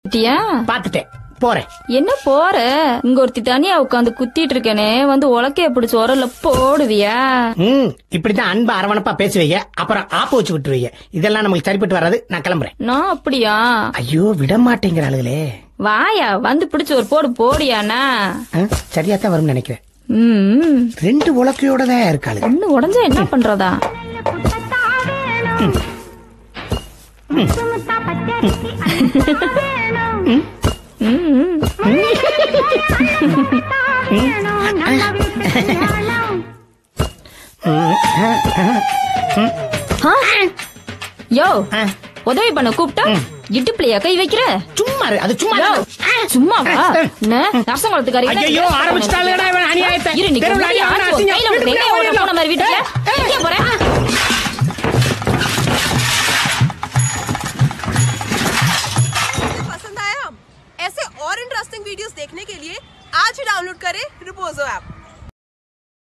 பாத்தியா பாத்துட்டேன் போறேன் என்ன போற இங்க ஒருத்தி தனியா உட்காந்து குத்திட்டு இருக்கேனே வந்து உலக்கைய பிடிச்ச உரல்ல போடுவியா ம் இப்படிதான் அன்பா அரவணைப்பா பேசுவீங்க அப்புறம் ஆப்பு வச்சு விட்டுருவீங்க இதெல்லாம் நமக்கு சரிப்பட்டு வராது நான் கிளம்புறேன் நான் அப்படியா ஐயோ விட மாட்டேங்கிறாளுகளே வாயா வந்து பிடிச்ச ஒரு போடு போடியாண்ணா ஆ, சரியா தான் வரும்னு நினைக்கிறேன் ம் ரெண்டு உலக்கையோட தான் இருக்காளு ஒண்ணு உடஞ்சா என்ன பண்றதா ம். ஆ? யோ ஆ, உதவி பண்ண கூப்பிட்டா இடுப்புலையா கை வைக்கிற சும்மா இரு, அது சும்மா யோ, இரு. சும்மாவா என்ன நரசங்குளத்துக்காரி ஐயையோ, ஆரம்பிச்சிட்டாளுடா இவன் அநியாயத்தை. இரு நீ தெருவுல முன்னாடி அநியாயம், ஆச்சு, உன் கையில அசிங்கம். விட்டு எங்க ஓட போன மாதிரி வீட்டுல எங்க போற पसंद आया ऐसे और इंटरेस्टिंग वीडियोस देखने के लिए आज ही डाउनलोड करें रिपोजो ऐप